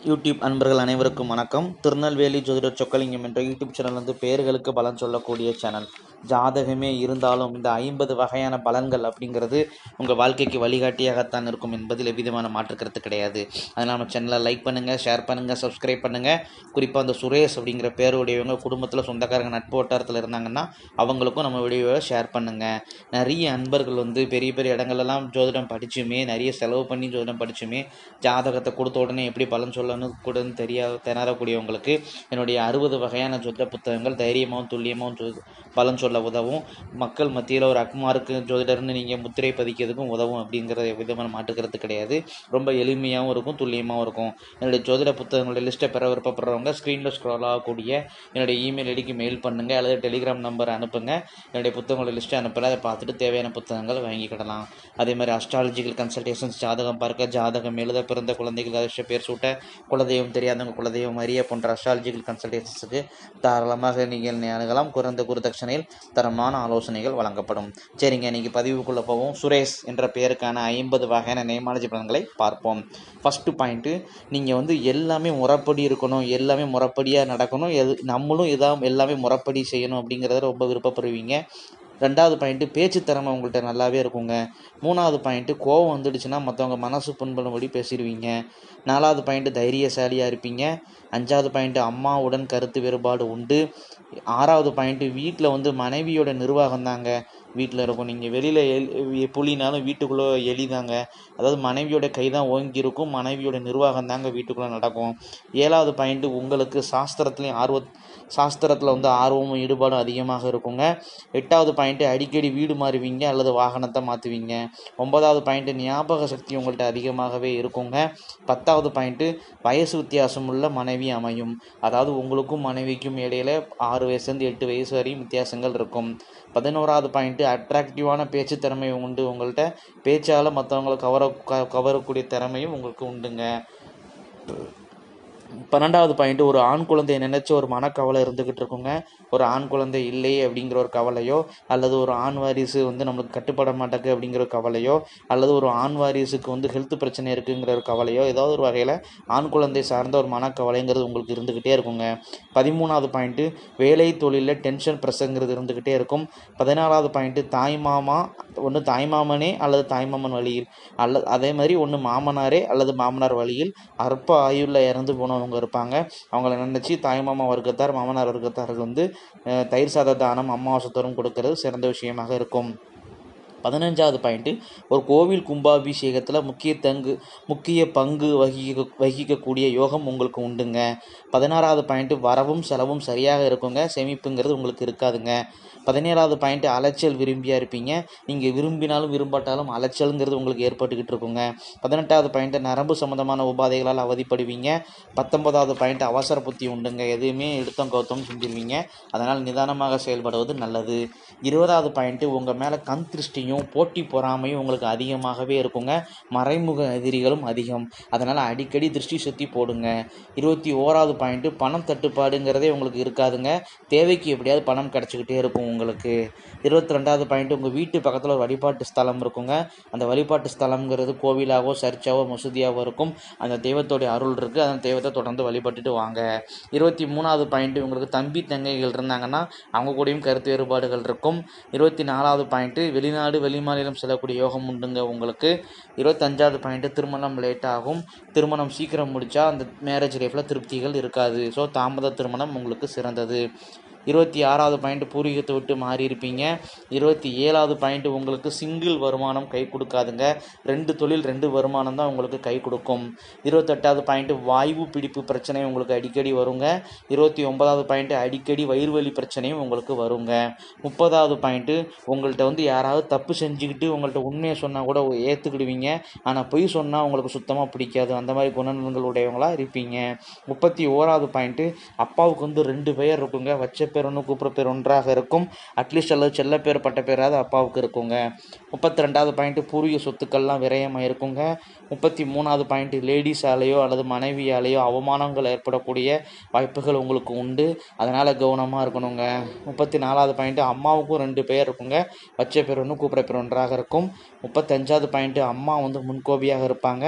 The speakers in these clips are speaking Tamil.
யூடியூப் அன்பர்கள் அனைவருக்கும் வணக்கம் திருநெல்வேலி ஜோதிடர் சொக்கலிங்கம் என்ற யூடியூப் சேனல் வந்து பேர்களுக்கு பலன் சொல்லக்கூடிய சேனல் ஜாதகமே இருந்தாலும் இந்த ஐம்பது வகையான பலன்கள் அப்படிங்கிறது உங்கள் வாழ்க்கைக்கு வழிகாட்டியாகத்தான் இருக்கும் என்பதில் எவ்விதமான மாற்று கருத்து கிடையாது அதனால் நம்ம சேனலை லைக் பண்ணுங்கள் ஷேர் பண்ணுங்கள் சப்ஸ்கிரைப் பண்ணுங்கள் குறிப்பாக அந்த சுரேஷ் அப்படிங்கிற பேருடையவங்க குடும்பத்தில் சொந்தக்காரங்க நட்பு வட்டாரத்தில் இருந்தாங்கன்னா அவங்களுக்கும் நம்ம வீடியோவை ஷேர் பண்ணுங்கள் நிறைய அன்பர்கள் வந்து பெரிய பெரிய இடங்கள்லாம் ஜோதிடம் படிச்சுமே நிறைய செலவு பண்ணி ஜோதிடம் படிச்சுமே ஜாதகத்தை கொடுத்த உடனே எப்படி பலன் சொல்லணும் கூட தெரியா திணறக்கூடியவங்களுக்கு என்னுடைய அறுபது வகையான ஜோதிட புத்தகங்கள் தைரியமாகவும் துல்லியமாகவும் ஜோ பலன் சொல்ல உதவும் மக்கள் மத்தியில் ஒரு அக்மாருக்கு ஜோதிடர்னு நீங்கள் முத்திரை பதிக்கிறதுக்கும் உதவும் அப்படிங்கிற விதமான மாற்றுக்கிறது கிடையாது ரொம்ப எளிமையாகவும் இருக்கும் துல்லியமாகவும் இருக்கும் என்னுடைய ஜோதிட புத்தகங்களுடைய லிஸ்ட்டை பெற விருப்பப்படுறவங்க ஸ்க்ரீனில் ஸ்க்ரால் ஆகக்கூடிய என்னுடைய இமெயில் ஐடிக்கு மெயில் பண்ணுங்கள் அல்லது டெலிகிராம் நம்பர் அனுப்புங்க என்னுடைய புத்தகங்களோட லிஸ்ட்டை அனுப்புகிறேன் அதை பார்த்துட்டு தேவையான புத்தகங்கள் வாங்கிக்கிடலாம் அதே மாதிரி அஸ்ட்ராலஜிக்கல் கன்சல்டேஷன்ஸ் ஜாதகம் பார்க்க ஜாதகம் எழுத பிறந்த குழந்தைகள் அதிர்ஷ்ட பேர் சூட்ட குலதெய்வம் தெரியாதவங்க குலதெய்வம் அறிய போன்ற அஸ்ட்ராலஜிக்கல் கன்சல்டேஷன்ஸுக்கு தாராளமாக நீங்கள் என்னை அணுகலாம் குறைந்த குருதட்சணையில் தரமான ஆலோசனைகள் வழங்கப்படும் சரிங்க இன்னைக்கு பதிவுக்குள்ளே போவோம் சுரேஷ் என்ற பெயருக்கான ஐம்பது வகையான நேமாலஜி பலன்களை பார்ப்போம் ஃபஸ்ட்டு பாயிண்ட்டு நீங்கள் வந்து எல்லாமே முறைப்படி இருக்கணும் எல்லாமே முறைப்படியாக நடக்கணும் எது நம்மளும் இதாக எல்லாமே முறைப்படி செய்யணும் அப்படிங்கிறத ரொம்ப விருப்பப்படுவீங்க ரெண்டாவது பாயிண்ட்டு பேச்சு திறமை உங்கள்கிட்ட நல்லாவே இருக்குங்க மூணாவது பாயிண்ட்டு கோவம் வந்துடுச்சுன்னா மற்றவங்க மனசு புண்படும்படி பேசிடுவீங்க நாலாவது பாயிண்ட்டு தைரியசாலியாக இருப்பீங்க அஞ்சாவது பாயிண்ட்டு அம்மாவுடன் கருத்து வேறுபாடு உண்டு ஆறாவது பாயிண்ட்டு வீட்டில் வந்து மனைவியோட நிர்வாகம் தாங்க வீட்டில் இருக்கும் நீங்கள் வெளியில் எலி புலினாலும் வீட்டுக்குள்ளே எலிதாங்க அதாவது மனைவியோட கை தான் ஓங்கி இருக்கும் மனைவியோட நிர்வாகம் தாங்க வீட்டுக்குள்ளே நடக்கும் ஏழாவது பாயிண்ட்டு உங்களுக்கு சாஸ்திரத்துலேயும் ஆர்வ சாஸ்திரத்தில் வந்து ஆர்வமும் ஈடுபாடும் அதிகமாக இருக்குங்க எட்டாவது பாயிண்ட்டு அடிக்கடி வீடு மாறுவீங்க அல்லது வாகனத்தை மாற்றுவீங்க ஒன்பதாவது பாயிண்ட்டு ஞாபக சக்தி உங்கள்கிட்ட அதிகமாகவே இருக்குங்க பத்தாவது பாயிண்ட்டு வயசு வித்தியாசம் உள்ள மனைவி அமையும் அதாவது உங்களுக்கும் மனைவிக்கும் இடையில ஆறு வயசுலேருந்து எட்டு வயசு வரையும் வித்தியாசங்கள் இருக்கும் பதினோராவது பாயிண்ட்டு அட்ராக்டிவான பேச்சு திறமை உண்டு உங்கள்கிட்ட பேச்சால் மற்றவங்களை கவர க கவரக்கூடிய திறமையும் உங்களுக்கு உண்டுங்க பன்னெண்டாவது பாயிண்ட் ஒரு ஆண் குழந்தைய நினைச்ச ஒரு மனக்கவலை இருந்துகிட்டு இருக்குங்க ஒரு ஆண் குழந்தை இல்லை அப்படிங்கிற ஒரு கவலையோ அல்லது ஒரு ஆண் வாரிசு வந்து நம்மளுக்கு கட்டுப்பட மாட்டேக்கு அப்படிங்கிற ஒரு கவலையோ அல்லது ஒரு ஆண் வாரிசுக்கு வந்து ஹெல்த் பிரச்சனை இருக்குங்கிற ஒரு கவலையோ ஏதாவது ஒரு வகையில் ஆண் குழந்தை சார்ந்த ஒரு மனக்கவலைங்கிறது உங்களுக்கு இருந்துக்கிட்டே இருக்குங்க பதிமூணாவது பாயிண்ட்டு வேலை தொழிலில் டென்ஷன் ப்ரெஸ்ஸுங்கிறது இருந்துக்கிட்டே இருக்கும் பதினாலாவது பாயிண்ட்டு தாய் மாமா ஒன்று தாய்மாமனே அல்லது தாய்மாமன் வழியில் அல்லது அதே மாதிரி ஒன்று மாமனாரே அல்லது மாமனார் வழியில் அற்ப ஆயுளில் இறந்து போனவங்க இருப்பாங்க அவங்கள நினச்சி தாய்மாமா வர்க்கத்தார் மாமனார் வர்க்கத்தாருக்கு வந்து தயிர் சாத தானம் அமாவாசை தோறும் கொடுக்கறது சிறந்த விஷயமாக இருக்கும் பதினஞ்சாவது பாயிண்ட்டு ஒரு கோவில் கும்பாபிஷேகத்தில் முக்கிய தங்கு முக்கிய பங்கு வகிக்க வகிக்கக்கூடிய யோகம் உங்களுக்கு உண்டுங்க பதினாறாவது பாயிண்ட்டு வரவும் செலவும் சரியாக இருக்குங்க சேமிப்புங்கிறது உங்களுக்கு இருக்காதுங்க பதினேழாவது பாயிண்ட்டு அலைச்சல் விரும்பியாக இருப்பீங்க நீங்கள் விரும்பினாலும் விரும்பாட்டாலும் அலைச்சல்ங்கிறது உங்களுக்கு ஏற்பட்டுக்கிட்டு இருக்குங்க பதினெட்டாவது பாயிண்ட்டு நரம்பு சம்மந்தமான உபாதைகளால் அவதிப்படுவீங்க பத்தொன்பதாவது பாயிண்ட் அவசர புத்தி உண்டுங்க எதுவுமே எடுத்தோம் கௌத்தம் செஞ்சிருவீங்க அதனால் நிதானமாக செயல்படுவது நல்லது இருபதாவது பாயிண்ட்டு உங்கள் மேலே கண் திருஷ்டியும் போட்டி பொறாமையும் உங்களுக்கு அதிகமாகவே இருக்குங்க மறைமுக எதிரிகளும் அதிகம் அதனால் அடிக்கடி திருஷ்டி சுற்றி போடுங்க இருபத்தி ஓராவது பாயிண்ட்டு பணம் தட்டுப்பாடுங்கிறதே உங்களுக்கு இருக்காதுங்க தேவைக்கு எப்படியாவது பணம் கிடச்சிக்கிட்டே இருக்கும் உங்களுக்கு இருபத்தி ரெண்டாவது பாயிண்ட் உங்கள் வீட்டு பக்கத்தில் ஒரு வழிபாட்டு ஸ்தலம் இருக்குங்க அந்த வழிபாட்டு ஸ்தலம்ங்கிறது கோவிலாகவோ சர்ச்சாவோ மசூதியாகவோ இருக்கும் அந்த தெய்வத்தோடைய அருள் இருக்குது அந்த தெய்வத்தை தொடர்ந்து வழிபட்டுட்டு வாங்க இருபத்தி மூணாவது பாயிண்ட் உங்களுக்கு தம்பி தங்கைகள் இருந்தாங்கன்னா அவங்க கூடயும் கருத்து வேறுபாடுகள் இருக்கும் இருபத்தி நாலாவது பாயிண்ட்டு வெளிநாடு வெளிமாநிலம் செல்லக்கூடிய யோகம் உண்டுங்க உங்களுக்கு இருபத்தஞ்சாவது பாயிண்ட்டு திருமணம் லேட் ஆகும் திருமணம் சீக்கிரம் முடித்தா அந்த மேரேஜ் லைஃப்பில் திருப்திகள் இருக்காது ஸோ தாமத திருமணம் உங்களுக்கு சிறந்தது இருபத்தி ஆறாவது பாயிண்ட் பூர்வீகத்தை விட்டு மாறி இருப்பீங்க இருபத்தி ஏழாவது பாயிண்ட் உங்களுக்கு சிங்கிள் வருமானம் கை கொடுக்காதுங்க ரெண்டு தொழில் ரெண்டு வருமானம் தான் உங்களுக்கு கை கொடுக்கும் இருபத்தெட்டாவது பாயிண்ட் வாய்வு பிடிப்பு பிரச்சனை உங்களுக்கு அடிக்கடி வருங்க இருபத்தி ஒன்பதாவது பாயிண்ட் அடிக்கடி வயிறுவலி பிரச்சனையும் உங்களுக்கு வருங்க முப்பதாவது பாயிண்ட்டு உங்கள்கிட்ட வந்து யாராவது தப்பு செஞ்சுக்கிட்டு உங்கள்கிட்ட உண்மையை சொன்னால் கூட ஏற்றுக்கிடுவீங்க ஆனால் பொய் சொன்னால் உங்களுக்கு சுத்தமாக பிடிக்காது அந்த மாதிரி குணநலன்கள் உடையவங்களாக இருப்பீங்க முப்பத்தி ஓராவது பாயிண்ட்டு அப்பாவுக்கு வந்து ரெண்டு பெயர் இருக்குங்க வச்ச பேர் ஒன்று கூப்பிட்ற பேர் ஒன்றாக இருக்கும் அட்லீஸ்ட் அல்லது செல்ல பேர் பட்ட பேராவது அப்பாவுக்கு இருக்குங்க முப்பத்தி ரெண்டாவது பாயிண்ட்டு பூர்வீக சொத்துக்கள்லாம் விரயமாக இருக்குங்க முப்பத்தி மூணாவது பாயிண்ட் லேடிஸாலேயோ அல்லது மனைவியாலேயோ அவமானங்கள் ஏற்படக்கூடிய வாய்ப்புகள் உங்களுக்கு உண்டு அதனால் கவனமாக இருக்கணுங்க முப்பத்தி நாலாவது பாயிண்ட்டு அம்மாவுக்கும் ரெண்டு பேர் இருக்குங்க வச்ச பேர் ஒன்று கூப்பிட்ற பேர் ஒன்றாக இருக்கும் முப்பத்தஞ்சாவது பாயிண்ட்டு அம்மா வந்து முன்கோபியாக இருப்பாங்க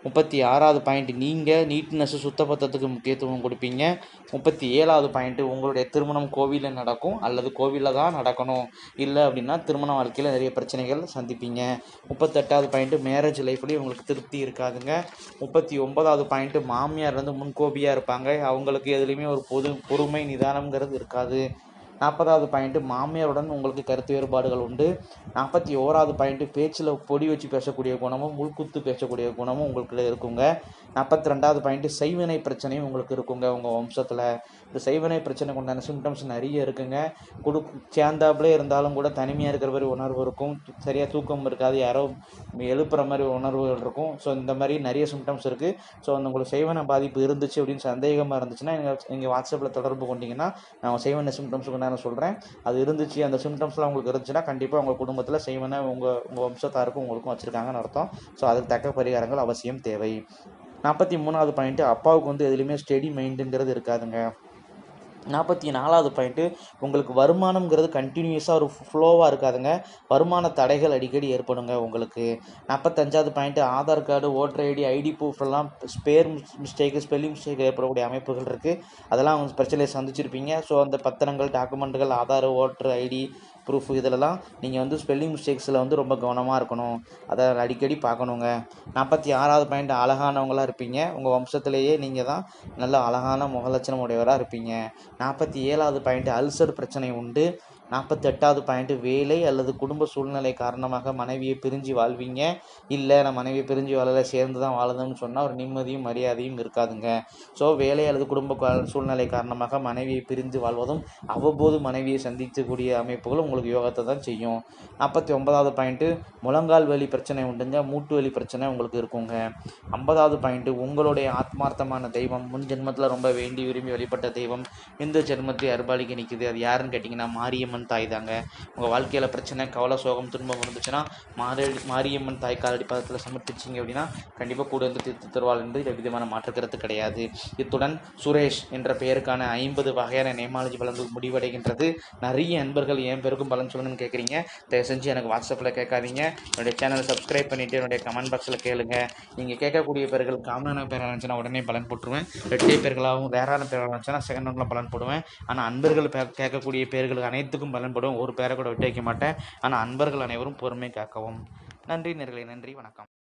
முப்பத்தி ஆறாவது பாயிண்ட் நீங்கள் நீட்னஸ் சுத்தபத்தத்துக்கு முக்கியத்துவம் கொடுப்பீங்க முப்பத்தி ஏழாவது பாயிண்ட்டு உங்களுடைய திருமணம் கோவிலில் நடக்கும் அல்லது கோவிலில் தான் நடக்கணும் இல்லை அப்படின்னா திருமண வாழ்க்கையில் நிறைய பிரச்சனைகள் சந்திப்பீங்க முப்பத்தெட்டாவது பாயிண்ட்டு மேரேஜ் லைஃப்லேயும் உங்களுக்கு திருப்தி இருக்காதுங்க முப்பத்தி ஒன்பதாவது பாயிண்ட்டு மாமியார் வந்து முன்கோபியாக இருப்பாங்க அவங்களுக்கு எதுலேயுமே ஒரு பொது பொறுமை நிதானம்ங்கிறது இருக்காது நாற்பதாவது பாயிண்ட்டு மாமியாருடன் உங்களுக்கு கருத்து வேறுபாடுகள் உண்டு நாற்பத்தி ஓராவது பாயிண்ட்டு பேச்சில் பொடி வச்சு பேசக்கூடிய குணமும் உள்குத்து பேசக்கூடிய குணமும் உங்களுக்கு இருக்குங்க நாற்பத்தி ரெண்டாவது பாயிண்ட்டு செய்வினை பிரச்சனையும் உங்களுக்கு இருக்குங்க உங்கள் வம்சத்தில் இந்த செய்வினை பிரச்சனைக்கு உண்டான சிம்டம்ஸ் நிறைய இருக்குங்க குடு சேர்ந்தாப்புலே இருந்தாலும் கூட தனிமையாக இருக்கிற மாதிரி உணர்வு இருக்கும் சரியாக தூக்கம் இருக்காது யாரோ எழுப்புற மாதிரி உணர்வுகள் இருக்கும் ஸோ இந்த மாதிரி நிறைய சிம்டம்ஸ் இருக்குது ஸோ அந்த உங்களுக்கு செய்வன பாதிப்பு இருந்துச்சு அப்படின்னு சந்தேகமாக இருந்துச்சுன்னா எங்கள் எங்கள் வாட்ஸ்அப்பில் தொடர்பு கொண்டீங்கன்னா நான் செய்வன சிம்டம்ஸுக்கு நான் சொல்கிறேன் அது இருந்துச்சு அந்த சிம்டம்ஸ்லாம் உங்களுக்கு இருந்துச்சுன்னா கண்டிப்பாக உங்கள் குடும்பத்தில் செய்வன உங்கள் உங்கள் வம்சத்தாருக்கும் உங்களுக்கும் வச்சுருக்காங்கன்னு அர்த்தம் ஸோ அதுக்கு தக்க பரிகாரங்கள் அவசியம் தேவை நாற்பத்தி மூணாவது பாயிண்ட்டு அப்பாவுக்கு வந்து எதுலேயுமே ஸ்டெடி மைண்டுங்கிறது இருக்காதுங்க நாற்பத்தி நாலாவது பாயிண்ட்டு உங்களுக்கு வருமானம்ங்கிறது கண்டினியூஸாக ஒரு ஃப்ளோவாக இருக்காதுங்க வருமான தடைகள் அடிக்கடி ஏற்படுங்க உங்களுக்கு நாற்பத்தஞ்சாவது point Aadhaar card voter ID ID ப்ரூஃப்லாம் ஸ்பேர் மிஸ்டேக்கு ஸ்பெல்லிங் மிஸ்டேக் ஏற்படக்கூடிய அமைப்புகள் இருக்குது அதெல்லாம் அவங்க பிரச்சனையை சந்திச்சிருப்பீங்க ஸோ அந்த பத்திரங்கள் டாக்குமெண்ட்டுகள் ஆதார் ஓட்டர் ஐடி ப்ரூஃப் இதிலலாம் நீங்கள் வந்து ஸ்பெல்லிங் மிஸ்டேக்ஸில் வந்து ரொம்ப கவனமாக இருக்கணும் அதை அடிக்கடி பார்க்கணுங்க நாற்பத்தி ஆறாவது பாயிண்ட் அழகானவங்களாக இருப்பீங்க உங்கள் வம்சத்திலேயே நீங்கள் தான் நல்ல அழகான முகலட்சணம் உடையவராக இருப்பீங்க நாற்பத்தி ஏழாவது பாயிண்ட் அல்சர் பிரச்சனை உண்டு நாற்பத்தி எட்டாவது பாயிண்ட்டு வேலை அல்லது குடும்ப சூழ்நிலை காரணமாக மனைவியை பிரிஞ்சு வாழ்வீங்க இல்லை நான் மனைவியை பிரிஞ்சு வாழலை சேர்ந்து தான் வாழுதுன்னு சொன்னால் ஒரு நிம்மதியும் மரியாதையும் இருக்காதுங்க ஸோ வேலை அல்லது குடும்ப கா- சூழ்நிலை காரணமாக மனைவியை பிரிந்து வாழ்வதும் அவ்வப்போது மனைவியை சந்திக்கக்கூடிய அமைப்புகள் உங்களுக்கு யோகத்தை தான் செய்யும் நாற்பத்தி ஒன்பதாவது பாயிண்ட்டு முழங்கால் வலி பிரச்சனை உண்டுங்க மூட்டு வலி பிரச்சனை உங்களுக்கு இருக்குங்க ஐம்பதாவது பாயிண்ட்டு உங்களுடைய ஆத்மார்த்தமான தெய்வம் முன் ஜென்மத்தில் ரொம்ப வேண்டி விரும்பி வழிபட்ட தெய்வம் இந்த ஜென்மத்தை அருபாலிக்கு நிற்குது அது யாருன்னு கேட்டிங்கன்னா மாரியம்மன் தாய் தாங்க உங்கள் வாழ்க்கையில் பிரச்சனை கவலை சோகம் துன்பம் இருந்துச்சுன்னா மாரி மாரியம்மன் தாய் காலடி பதத்தில் சமர்ப்பிச்சிங்க அப்படின்னா கண்டிப்பாக கூட வந்து தீர்த்து தருவாள் என்று இதில் விதமான மாற்றுக்கிறது கிடையாது இத்துடன் சுரேஷ் என்ற பெயருக்கான ஐம்பது வகையான நேமாலஜி பலன்கள் முடிவடைகின்றது நிறைய நண்பர்கள் என் பேருக்கும் பலன் சொல்லணும்னு கேட்குறீங்க தயவு செஞ்சு எனக்கு வாட்ஸ்அப்பில் கேட்காதீங்க என்னுடைய சேனலை சப்ஸ்கிரைப் பண்ணிவிட்டு என்னுடைய கமெண்ட் பாக்ஸில் கேளுங்க நீங்கள் கேட்கக்கூடிய பேர்கள் காமனான பேராக இருந்துச்சுன்னா உடனே பலன் போட்டுருவேன் ரெட்டை பேர்களாகவும் ரேரான பேராக இருந்துச்சுன்னா செகண்ட் ரவுண்டில் பலன் போடுவேன் ஆனால் அன்பர்கள் பே கேட்கக்கூடிய பேர்களுக்கு அனைத்துக்கும் பலன் போடுவேன் ஒரு பேரை கூட விட்டு வைக்க மாட்டேன் ஆனால் அன்பர்கள் அனைவரும் பொறுமை காக்கவும் நன்றி நேர்களே நன்றி வணக்கம்